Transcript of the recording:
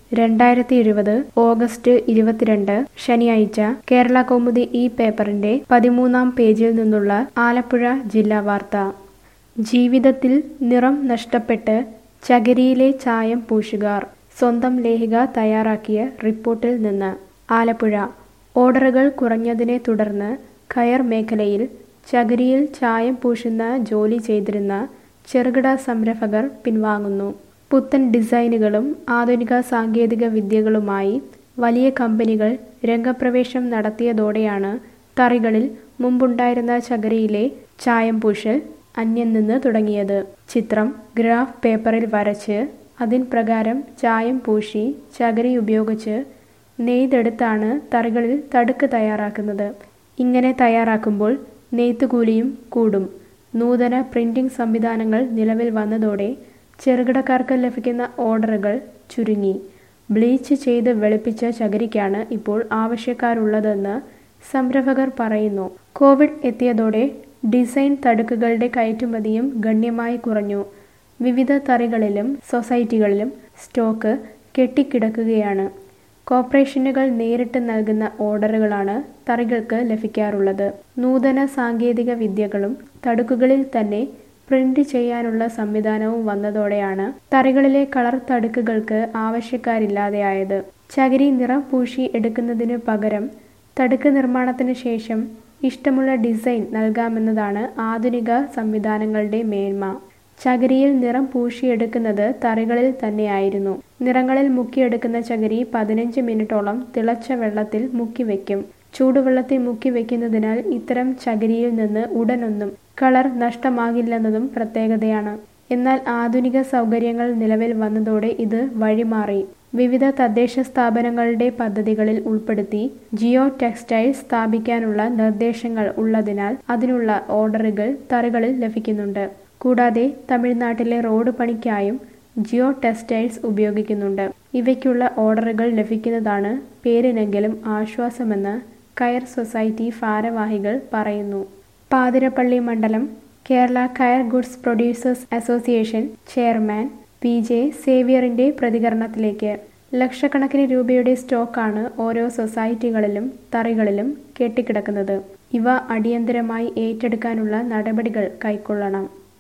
രണ്ടായിരത്തി ഇരുപത് ഓഗസ്റ്റ് ഇരുപത്തിരണ്ട് ശനിയാഴ്ച കേരള കൗമുദി ഈ പേപ്പറിന്റെ പതിമൂന്നാം പേജിൽ നിന്നുള്ള ആലപ്പുഴ ജില്ലാ വാർത്ത ജീവിതത്തിൽ നിറം നഷ്ടപ്പെട്ട് ചകിരിയിലെ ചായം പൂശുകാർ സ്വന്തം ലേഖിക തയ്യാറാക്കിയ റിപ്പോർട്ടിൽ നിന്ന് ആലപ്പുഴ ഓർഡറുകൾ കുറഞ്ഞതിനെ തുടർന്ന് കയർ മേഖലയിൽ ചകിരിയിൽ ചായം പൂശുന്ന ജോലി ചെയ്തിരുന്ന ചെറുകിട സംരംഭകർ പിൻവാങ്ങുന്നു പുത്തൻ ഡിസൈനുകളും ആധുനിക സാങ്കേതിക വിദ്യകളുമായി വലിയ കമ്പനികൾ രംഗപ്രവേശം നടത്തിയതോടെയാണ് തറികളിൽ മുമ്പുണ്ടായിരുന്ന ചകിരിയിലെ ചായം പൂശൽ അന്യം നിന്ന് തുടങ്ങിയത് ചിത്രം ഗ്രാഫ് പേപ്പറിൽ വരച്ച് അതിൻ പ്രകാരം ചായം പൂശി ചകിരി ഉപയോഗിച്ച് നെയ്തെടുത്താണ് തറികളിൽ തടുക്ക് തയ്യാറാക്കുന്നത് ഇങ്ങനെ തയ്യാറാക്കുമ്പോൾ നെയ്ത്തുകൂലിയും കൂടും നൂതന പ്രിന്റിംഗ് സംവിധാനങ്ങൾ നിലവിൽ വന്നതോടെ ചെറുകിടക്കാർക്ക് ലഭിക്കുന്ന ഓർഡറുകൾ ചുരുങ്ങി ബ്ലീച്ച് ചെയ്ത് വെളുപ്പിച്ച ചകിരിക്കാണ് ഇപ്പോൾ ആവശ്യക്കാരുള്ളതെന്ന് സംരംഭകർ പറയുന്നു കോവിഡ് എത്തിയതോടെ ഡിസൈൻ തടുക്കുകളുടെ കയറ്റുമതിയും ഗണ്യമായി കുറഞ്ഞു വിവിധ തറികളിലും സൊസൈറ്റികളിലും സ്റ്റോക്ക് കെട്ടിക്കിടക്കുകയാണ് കോർപ്പറേഷനുകൾ നേരിട്ട് നൽകുന്ന ഓർഡറുകളാണ് തറികൾക്ക് ലഭിക്കാറുള്ളത് നൂതന സാങ്കേതിക വിദ്യകളും തടുക്കുകളിൽ തന്നെ പ്രിന്റ് ചെയ്യാനുള്ള സംവിധാനവും വന്നതോടെയാണ് തറികളിലെ കളർ തടുക്കുകൾക്ക് ആവശ്യക്കാരില്ലാതെയായത് ചകിരി നിറം പൂശി എടുക്കുന്നതിന് പകരം തടുക്ക് നിർമ്മാണത്തിന് ശേഷം ഇഷ്ടമുള്ള ഡിസൈൻ നൽകാമെന്നതാണ് ആധുനിക സംവിധാനങ്ങളുടെ മേന്മ ചകിരിയിൽ നിറം പൂശിയെടുക്കുന്നത് തറികളിൽ തന്നെയായിരുന്നു നിറങ്ങളിൽ മുക്കിയെടുക്കുന്ന ചകിരി പതിനഞ്ച് മിനിറ്റോളം തിളച്ച വെള്ളത്തിൽ മുക്കി വെക്കും ചൂടുവെള്ളത്തിൽ മുക്കി വെക്കുന്നതിനാൽ ഇത്തരം ചകിരിയിൽ നിന്ന് ഉടനൊന്നും കളർ നഷ്ടമാകില്ലെന്നതും പ്രത്യേകതയാണ് എന്നാൽ ആധുനിക സൗകര്യങ്ങൾ നിലവിൽ വന്നതോടെ ഇത് വഴിമാറി വിവിധ തദ്ദേശ സ്ഥാപനങ്ങളുടെ പദ്ധതികളിൽ ഉൾപ്പെടുത്തി ജിയോ ടെക്സ്റ്റൈൽസ് സ്ഥാപിക്കാനുള്ള നിർദ്ദേശങ്ങൾ ഉള്ളതിനാൽ അതിനുള്ള ഓർഡറുകൾ തറികളിൽ ലഭിക്കുന്നുണ്ട് കൂടാതെ തമിഴ്നാട്ടിലെ റോഡ് പണിക്കായും ജിയോ ടെക്സ്റ്റൈൽസ് ഉപയോഗിക്കുന്നുണ്ട് ഇവയ്ക്കുള്ള ഓർഡറുകൾ ലഭിക്കുന്നതാണ് പേരിനെങ്കിലും ആശ്വാസമെന്ന് കയർ സൊസൈറ്റി ഭാരവാഹികൾ പറയുന്നു പാതിരപ്പള്ളി മണ്ഡലം Kerala coir goods producers association chairman P J സേവിയറിന്റെ പ്രതികരണത്തിലേക്ക് ലക്ഷക്കണക്കിന് രൂപയുടെ സ്റ്റോക്കാണ് ഓരോ സൊസൈറ്റികളിലും തറികളിലും കെട്ടിക്കിടക്കുന്നത് ഇവ അടിയന്തരമായി ഏറ്റെടുക്കാനുള്ള നടപടികൾ കൈക്കൊള്ളണം